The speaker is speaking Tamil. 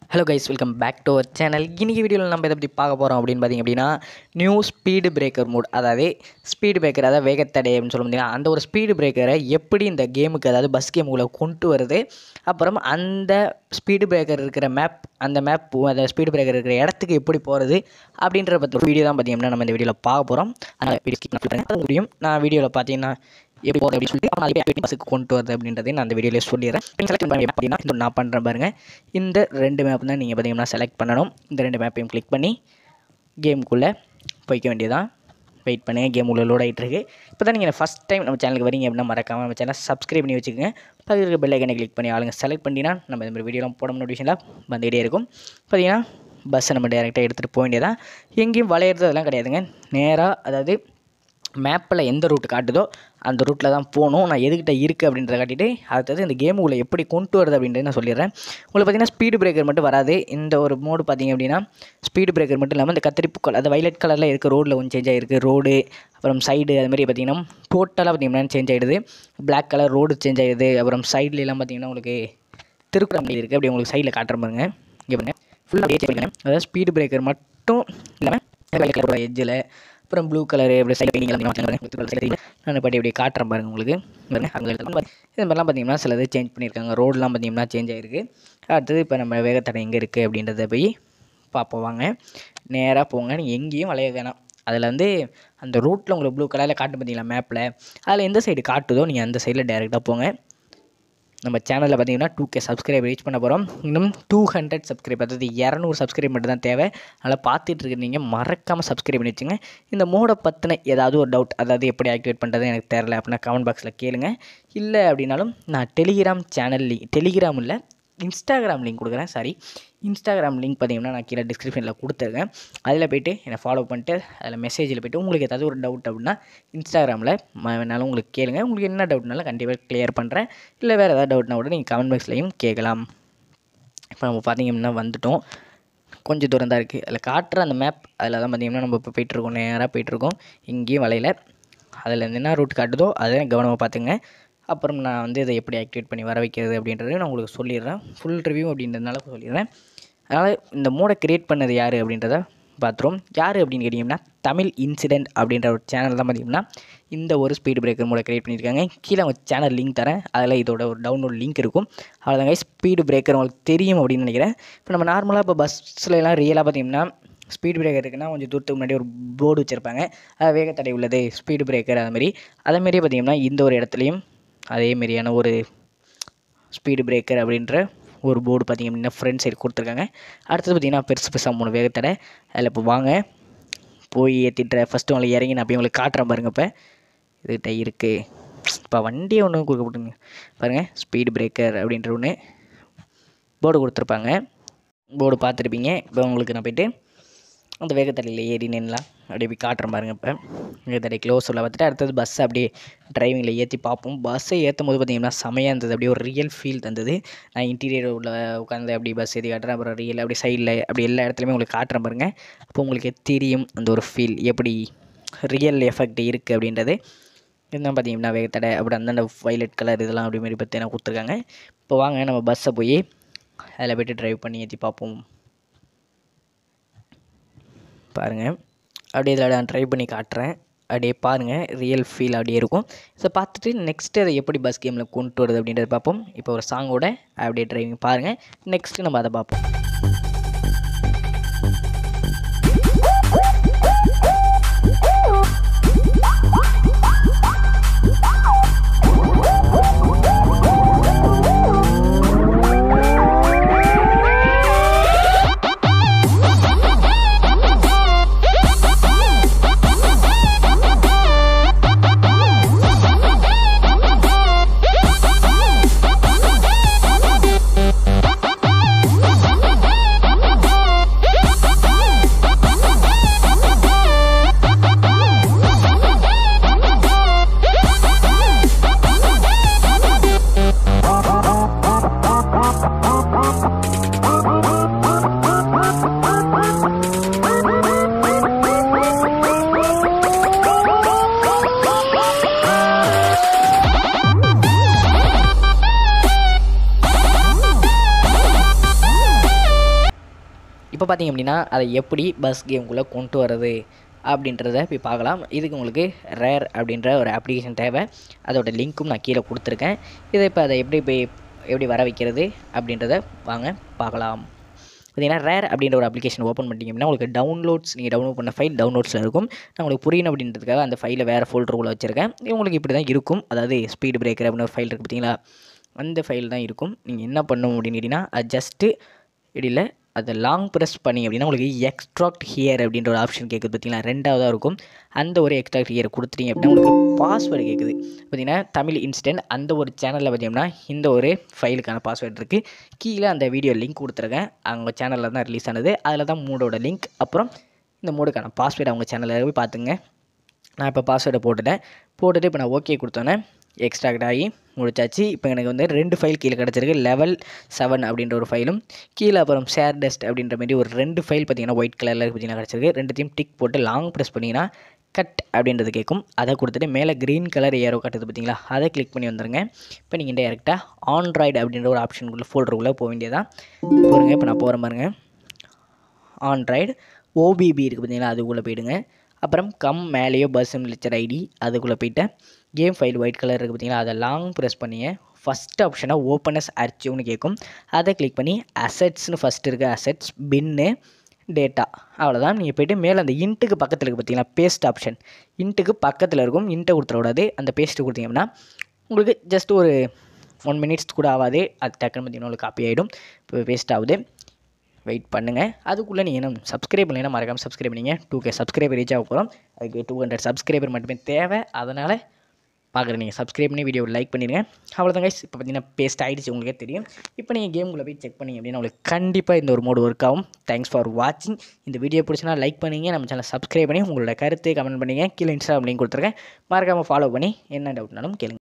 hello guys welcome back to our channel இன்னைக்கு வீடியோவில் நம்ம இதை பற்றி பார்க்க போகிறோம் அப்படின்னு பார்த்தீங்க அப்படின்னா நியூ ஸ்பீடு பிரேக்கர் மோட் அதாவது ஸ்பீடு பிரேக்கர் அதாவது வேகத்தடை அப்படின்னு சொல்ல முடியும் அந்த ஒரு ஸ்பீடு பிரேக்கரை எப்படி இந்த கேமுக்கு அதாவது பஸ் கேமுக்குள்ளே கொண்டு வருது அப்புறம் அந்த ஸ்பீடு பிரேக்கர் இருக்கிற மேப் அந்த மேப் அந்த ஸ்பீடு பிரேக்கர் இருக்கிற இடத்துக்கு எப்படி போகிறது அப்படின்ற பற்றி வீடியோ தான் பார்த்தீங்கன்னா நம்ம இந்த வீடியோவில் பார்க்க போகிறோம் அதனால் வீடியோ ஸ்கிப் பண்ணுறேன் அது முடியும் நான் வீடியோவில் பார்த்தீங்கன்னா எப்படி போகிறது அப்படின்னு சொல்லிட்டு அப்புறம் அதை பஸ்ஸுக்கு கொண்டு வருது அப்படின்றதையும் நான் அந்த வீடியோவில் சொல்லிடுறேன் செலக்ட் பண்ணி அப்படின்னா இந்த நான் பண்ணுறேன் பாருங்கள் இந்த ரெண்டு மேப் தான் நீங்கள் பார்த்தீங்கன்னா செலக்ட் பண்ணணும் இந்த ரெண்டு மேப்பையும் கிளிக் பண்ணி கேமுக்குள்ளே போய்க்க வேண்டியதான் வெயிட் பண்ணுங்கள் கேம் உள்ள லோட் ஆகிட்டு இருக்கு இப்போ தான் நீங்கள் ஃபஸ்ட் டைம் நம்ம சேனலுக்கு வரீங்க அப்படின்னா மறக்காமல் நம்ம சேனல் சப்ஸ்கிரைப் பண்ணி வச்சுக்கோங்க பக்கத்தில் இருக்க பெல் ஐக்கனை கிளிக் பண்ணி ஆளுங்க செலக்ட் பண்ணினா நம்ம இந்த மாதிரி வீடியோலாம் போட நோட்டிஃபிகேஷன்லாம் வந்துகிட்டே இருக்கும் பார்த்தீங்கன்னா பஸ்ஸை நம்ம டேரெக்டாக எடுத்துகிட்டு போக வேண்டியதான் எங்கேயும் வளையிறது அதெல்லாம் கிடையாதுங்க நேராக அதாவது மேப்பில் எந்த ரூட் காட்டுதோ அந்த ரூட்டில் தான் போகணும் நான் எதுக்கிட்ட இருக்குது அப்படின்றத காட்டிட்டு அடுத்தது இந்த கேமுக்குள்ளே எப்படி கொண்டு வருது அப்படின்றத நான் சொல்லிடுறேன் உங்களுக்கு பார்த்தீங்கன்னா ஸ்பீடு பிரேக்கர் மட்டும் வராது இந்த ஒரு மோடு பார்த்தீங்க அப்படின்னா ஸ்பீடு பிரேக்கர் மட்டும் இல்லாமல் இந்த கத்திரிப்புக்கள் அது வைலட் கலரில் இருக்க ரோடில் கொஞ்சம் சேஞ்ச் ஆகிருக்கு ரோடு அப்புறம் சைடு அது மாதிரி பார்த்தீங்கன்னா டோட்டலாக பார்த்தீங்கன்னா சேஞ்ச் ஆகிடுது பிளாக் கலர் ரோடு சேஞ்ச் ஆகிடுது அப்புறம் சைட்லலாம் பார்த்தீங்கன்னா உங்களுக்கு திருக்குறள் இருக்குது அப்படி உங்களுக்கு சைடில் காட்டுற பாருங்க இங்கே பாருங்க ஃபுல்லாக சேஞ்ச் பண்ணுங்க அதாவது ஸ்பீடு பிரேக்கர் மட்டும் இல்லாமல் வெள்ளை கலரோட எஜ்ஜில் அப்புறம் ப்ளூ கலரு அப்படி சைட் பெயிண்டிங் நான் பாட்டி இப்படி காட்டுறேன் பாருங்க உங்களுக்கு பாருங்க அங்கே இது மாதிரிலாம் பார்த்தீங்கன்னா சிலது சேஞ்ச் பண்ணியிருக்காங்க ரோடெலாம் பார்த்தீங்கன்னா சேஞ்ச் ஆகிருக்கு அடுத்தது இப்போ நம்ம வேகத்தடை எங்கே இருக்குது அப்படின்றத போய் பார்ப்போம் வாங்க நேராக போங்க நீங்கள் எங்கேயும் வளைய வேணாம் அதில் வந்து அந்த ரூட்டில் உங்களுக்கு ப்ளூ கலரில் காட்டு பார்த்தீங்களா மேப்பில் அதில் எந்த சைடு காட்டுதோ நீங்கள் அந்த சைடில் டேரெக்டாக போங்க நம்ம சேனலில் பார்த்தீங்கன்னா டூ கே சப்ஸ்கிரைப் ரீச் பண்ண போகிறோம் இன்னும் டூ ஹண்ட்ரட் சப்ஸ்கிரைப் அதாவது இரநூறு சப்ஸ்கிரைப் மட்டும் தான் தேவை அதனால் பார்த்துட்டு இருக்க நீங்கள் மறக்காமல் சப்ஸ்கிரைப் பண்ணி வச்சுங்க இந்த மோடை பற்றின ஏதாவது ஒரு டவுட் அதாவது எப்படி ஆக்டிவேட் பண்ணுறது எனக்கு தெரில அப்படின்னா கமெண்ட் பாக்ஸில் கேளுங்க இல்லை அப்படின்னாலும் நான் டெலிகிராம் சேனல் லிங்க் டெலிகிராம் இல்லை இன்ஸ்டாகிராம் லிங்க் கொடுக்குறேன் சாரி இன்ஸ்டாகிராம் லிங்க் பார்த்தீங்கன்னா நான் கீழே டிஸ்கிரிப்ஷனில் கொடுத்துருக்கேன் அதில் போய்ட்டு என்னை ஃபாலோ பண்ணிட்டு அதில் மெசேஜில் போய்ட்டு உங்களுக்கு ஏதாவது ஒரு டவுட் அப்படின்னா இன்ஸ்டாகிராமில் வேணாலும் உங்களுக்கு கேளுங்க உங்களுக்கு என்ன டவுட்னாலும் கண்டிப்பாக கிளியர் பண்ணுறேன் இல்லை வேறு ஏதாவது டவுட்னா கூட நீங்கள் கமெண்ட் பாக்ஸ்லையும் கேட்கலாம் இப்போ நம்ம பார்த்தீங்கன்னா வந்துட்டோம் கொஞ்சம் தூரம் தான் இருக்குது அதில் காட்டுற அந்த மேப் அதில் தான் பார்த்தீங்கன்னா நம்ம இப்போ போயிட்டுருக்கோம் நேராக போயிட்டுருக்கோம் இங்கேயும் வலையில் அதில் என்ன ரூட் காட்டுதோ அதை கவனமாக பார்த்துங்க அப்புறம் நான் வந்து இதை எப்படி ஆக்டிவேட் பண்ணி வர வைக்கிறது அப்படின்றத நான் உங்களுக்கு சொல்லிடுறேன் ஃபுல் ரிவ்யூ அப்படின்றதுனால சொல்லிடுறேன் அதனால் இந்த மோடை க்ரியேட் பண்ணது யார் அப்படின்றத பார்த்துருவோம் யார் அப்படின்னு கேட்டிங்கன்னா தமிழ் இன்சிடென்ட் அப்படின்ற ஒரு சேனல் தான் பார்த்தீங்கன்னா இந்த ஒரு ஸ்பீடு பிரேக்கர் மோட க்ரியேட் பண்ணியிருக்காங்க கீழே அவங்க சேனல் லிங்க் தரேன் அதில் இதோட ஒரு டவுன்லோட் லிங்க் இருக்கும் அவ்வளோதாங்க ஸ்பீடு பிரேக்கர் உங்களுக்கு தெரியும் அப்படின்னு நினைக்கிறேன் இப்போ நம்ம நார்மலாக இப்போ பஸ்ஸில் எல்லாம் ரியலாக பார்த்தீங்கன்னா ஸ்பீடு பிரேக்கர் இருக்குன்னா கொஞ்சம் தூரத்துக்கு முன்னாடி ஒரு போர்டு வச்சுருப்பாங்க அது வேகத்தடை உள்ளது ஸ்பீடு பிரேக்கர் அதுமாரி அதேமாரி பார்த்தீங்கன்னா இந்த ஒரு இடத்துலையும் அதேமாரியான ஒரு ஸ்பீடு பிரேக்கர் அப்படின்ற ஒரு போர்டு பார்த்திங்க அப்படின்னா ஃப்ரண்ட் சைடு கொடுத்துருக்காங்க அடுத்தது பார்த்திங்கன்னா பெருசு பெருசாக மூணு வேகத்தடை அதில் இப்போ வாங்க போய் ஏற்றிட்டுற ஃபஸ்ட்டு உங்களுக்கு இறங்கி நான் போய் உங்களுக்கு காட்டுறேன் பாருங்கள் இப்போ இதுகிட்ட இருக்குது இப்போ வண்டியை ஒன்று கொடுக்கப்பட்டுங்க பாருங்கள் ஸ்பீடு பிரேக்கர் அப்படின்ற ஒன்று போர்டு கொடுத்துருப்பாங்க போர்டு பார்த்துருப்பீங்க இப்போ உங்களுக்கு நான் போய்ட்டு அந்த வேகத்தடையில் ஏறி நின்னலாம் அப்படியே போய் காட்டுறேன் பாருங்கள் இப்போ வேகத்தடை க்ளோஸ் உள்ள பார்த்துட்டு அடுத்தது பஸ்ஸை அப்படியே டிரைவிங்கில் ஏற்றி பார்ப்போம் பஸ்ஸை ஏற்றும் போது பார்த்திங்கன்னா செமையாக இருந்தது அப்படியே ஒரு ரியல் ஃபீல் தந்தது நான் இன்டீரியர் உள்ள உட்காந்து அப்படி பஸ் ஏற்றி காட்டுறேன் அப்புறம் ரியல் அப்படி சைடில் அப்படி எல்லா இடத்துலையுமே உங்களுக்கு காட்டுறேன் பாருங்கள் அப்போ உங்களுக்கு தெரியும் அந்த ஒரு ஃபீல் எப்படி ரியல் எஃபெக்ட் இருக்குது அப்படின்றது இதுதான் பார்த்தீங்கன்னா வேகத்தடை அப்படி அந்தந்த வைலட் கலர் இதெல்லாம் அப்படி மாரி பார்த்தீங்கன்னா கொடுத்துருக்காங்க இப்போ வாங்க நம்ம பஸ்ஸை போய் அதில் போய்ட்டு ட்ரைவ் பண்ணி ஏற்றி பார்ப்போம் பாருங்கள் அப்படியே இதில் நான் ட்ரை பண்ணி காட்டுறேன் அப்படியே பாருங்கள் ரியல் ஃபீல் அப்படியே இருக்கும் ஸோ பார்த்துட்டு நெக்ஸ்ட்டு அதை எப்படி பஸ் கேமில் கொண்டு வருது அப்படின்றத பார்ப்போம் இப்போ ஒரு சாங்கோட அப்படியே ட்ரைவிங் பாருங்கள் நெக்ஸ்ட்டு நம்ம அதை பார்ப்போம் இப்போ பார்த்தீங்க அப்படின்னா அதை எப்படி பஸ் கேமுக்குள்ளே கொண்டு வர்றது அப்படின்றத போய் பார்க்கலாம் இதுக்கு உங்களுக்கு ரேர் அப்படின்ற ஒரு அப்ளிகேஷன் தேவை அதோட லிங்க்கும் நான் கீழே கொடுத்துருக்கேன் இதை இப்போ அதை எப்படி போய் எப்படி வர வைக்கிறது அப்படின்றத வாங்க பார்க்கலாம் பார்த்தீங்கன்னா ரேர் அப்படின்ற ஒரு அப்ளிகேஷன் ஓப்பன் பண்ணிட்டீங்க அப்படின்னா உங்களுக்கு டவுன்லோட்ஸ் நீங்கள் டவுன்லோட் பண்ண ஃபைல் டவுன்லோட்ஸில் இருக்கும் நான் உங்களுக்கு புரியணும் அப்படின்றதுக்காக அந்த ஃபைலை வேறு ஃபோல்டருக்குள்ளே வச்சுருக்கேன் இது உங்களுக்கு இப்படி தான் இருக்கும் அதாவது ஸ்பீடு பிரேக்கர் அப்படின்னு ஒரு ஃபைல் இருக்குது பார்த்தீங்களா அந்த ஃபைல் தான் இருக்கும் நீங்கள் என்ன பண்ணணும் அப்படின்னு கேட்டிங்கன்னா அது ஜஸ்ட்டு இடையில் அதை லாங் ப்ரெஸ் பண்ணி அப்படின்னா உங்களுக்கு எக்ஸ்ட்ராக்ட் ஹியர் அப்படின்ற ஒரு ஆப்ஷன் கேட்குது பார்த்தீங்களா ரெண்டாவதாக இருக்கும் அந்த ஒரு எக்ஸ்ட்ராக்ட் ஹியர் கொடுத்துட்டீங்க அப்படின்னா உங்களுக்கு பாஸ்வேர்டு கேட்குது பார்த்தீங்கன்னா தமிழ் இன்ஸ்டன்ட் அந்த ஒரு சேனலில் பார்த்தீங்கன்னா இந்த ஒரு ஃபைலுக்கான பாஸ்வேர்டு இருக்குது கீழே அந்த வீடியோ லிங்க் கொடுத்துருக்கேன் அவங்க சேனலில் தான் ரிலீஸ் ஆனது அதில் தான் மூடோட லிங்க் அப்புறம் இந்த மூடுக்கான பாஸ்வேர்டு அவங்க சேனலில் போய் பார்த்துங்க நான் இப்போ பாஸ்வேர்டை போட்டுட்டேன் போட்டுட்டு இப்போ நான் ஓகே கொடுத்தோன்னே எக்ஸ்ட்ராக்ட் ஆகி முடிச்சாச்சு இப்போ எனக்கு வந்து ரெண்டு ஃபைல் கீழே கிடச்சிருக்கு லெவல் செவன் அப்படின்ற ஒரு ஃபைலும் கீழே அப்புறம் ஷேர் டெஸ்ட் அப்படின்ற மாதிரி ஒரு ரெண்டு ஃபைல் பார்த்தீங்கன்னா ஒயிட் கலரில் பார்த்தீங்கன்னா கிடச்சிருக்கு ரெண்டுத்தையும் டிக் போட்டு லாங் ப்ரெஸ் பண்ணிங்கன்னா கட் அப்படின்றது கேட்கும் அதை கொடுத்துட்டு மேலே க்ரீன் கலர் ஏரோ காட்டுது பார்த்தீங்களா அதை கிளிக் பண்ணி வந்துருங்க இப்போ நீங்கள் டேரெக்டாக ஆண்ட்ராய்டு அப்படின்ற ஒரு ஆப்ஷனுக்குள்ளே ஃபோல்டருக்குள்ளே போக வேண்டியதான் போகிறேங்க இப்போ நான் போகிற பாருங்க ஆண்ட்ராய்டு ஓபிபி இருக்குது பார்த்தீங்களா அதுக்குள்ளே போயிடுங்க அப்புறம் கம் மேலேயோ பஸ் சிம்லிச்சர் ஐடி அதுக்குள்ளே போயிட்டேன் கேம் ஃபைல் ஒயிட் கலர் இருக்குது பார்த்தீங்களா அதை லாங் ப்ரெஸ் பண்ணிங்க ஃபஸ்ட் ஆப்ஷனாக ஓப்பனஸ் அர்ச்சிவ்னு கேட்கும் அதை கிளிக் பண்ணி அசெட்ஸ்னு ஃபஸ்ட் இருக்குது அசெட்ஸ் பின்னு டேட்டா அவ்வளோதான் நீங்கள் போய்ட்டு மேலே அந்த இன்ட்டுக்கு பக்கத்தில் இருக்குது பார்த்தீங்களா பேஸ்ட் ஆப்ஷன் இன்ட்டுக்கு பக்கத்தில் இருக்கும் இன்ட்டை கொடுத்துடக்கூடாது அந்த பேஸ்ட்டு கொடுத்தீங்கன்னா உங்களுக்கு ஜஸ்ட் ஒரு ஒன் மினிட்ஸ் கூட ஆகாது அது டக்குன்னு பார்த்தீங்கன்னா உங்களுக்கு காப்பி ஆகிடும் இப்போ பேஸ்ட் ஆகுது வெயிட் பண்ணுங்கள் அதுக்குள்ளே நீங்கள் இன்னும் சப்ஸ்கிரைப் பண்ணலைன்னா மறக்காமல் சப்ஸ்கிரைப் பண்ணிங்க டூ கே சப்ஸ்கிரைபர் ரீச் ஆக போகிறோம் அதுக்கு டூ ஹண்ட்ரட் சப்ஸ்கிரைபர் மட்டுமே தேவை அதனால் பார்க்குறேன் நீங்கள் சப்ஸ்கிரைப் பண்ணி வீடியோ லைக் பண்ணிடுங்க அவ்வளோதான் கைஸ் இப்போ பார்த்தீங்கன்னா பேஸ்ட் ஆகிடுச்சு உங்களுக்கே தெரியும் இப்போ நீங்கள் கேமுக்குள்ளே போய் செக் பண்ணிங்க அப்படின்னா உங்களுக்கு கண்டிப்பாக இந்த ஒரு மோடு ஒர்க் ஆகும் தேங்க்ஸ் ஃபார் வாட்சிங் இந்த வீடியோ பிடிச்சினா லைக் பண்ணிங்க நம்ம சேனல் சப்ஸ்கிரைப் பண்ணி உங்களோட கருத்து கமெண்ட் பண்ணிங்க கீழே இன்ஸ்டாகிராம் லிங்க் கொடுத்துருக்கேன் மறக்காமல் ஃபாலோ பண்ணி என்ன டவுட்னாலும் கேளுங்க